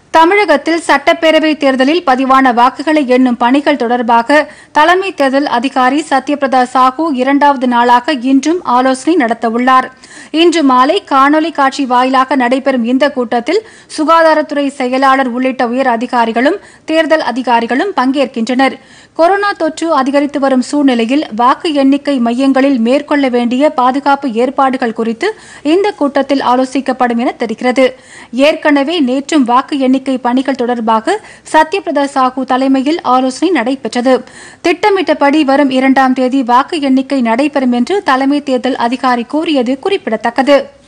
தமிழகத்தில் சட்டப்பேரவை தேர்தலில் பதிவான வாக்குகளை எண்ணும் பணிகள் தொடர்பாக தலைமை தேர்தல் அதிகாரி சத்யபிரதா சாஹூ இரண்டாவது நாளாக இன்றும் ஆலோசனை நடத்தவுள்ளார் இன்று மாலை காணொலி காட்சி வாயிலாக நடைபெறும் இந்த கூட்டத்தில் சுகாதாரத்துறை செயலாளர் உள்ளிட்ட உயர் அதிகாரிகளும் தேர்தல் அதிகாரிகளும் பங்கேற்கின்றனர் கொரோனா தொற்று அதிகரித்து வரும் சூழ்நிலையில் வாக்கு எண்ணிக்கை மையங்களில் மேற்கொள்ள வேண்டிய பாதுகாப்பு ஏற்பாடுகள் குறித்து இந்த கூட்டத்தில் ஆலோசிக்கப்படும் என தெரிகிறது ஏற்கனவே நேற்றும் வாக்கு எண்ணிக்கை பணிகள் தொடர்பாக சத்யபிரதா சாஹூ தலைமையில் ஆலோசனை நடைபெற்றது திட்டமிட்டபடி வரும் இரண்டாம் தேதி வாக்கு எண்ணிக்கை நடைபெறும் என்று தலைமை தேர்தல் அதிகாரி கூறியது குறிப்பிடத்தக்கது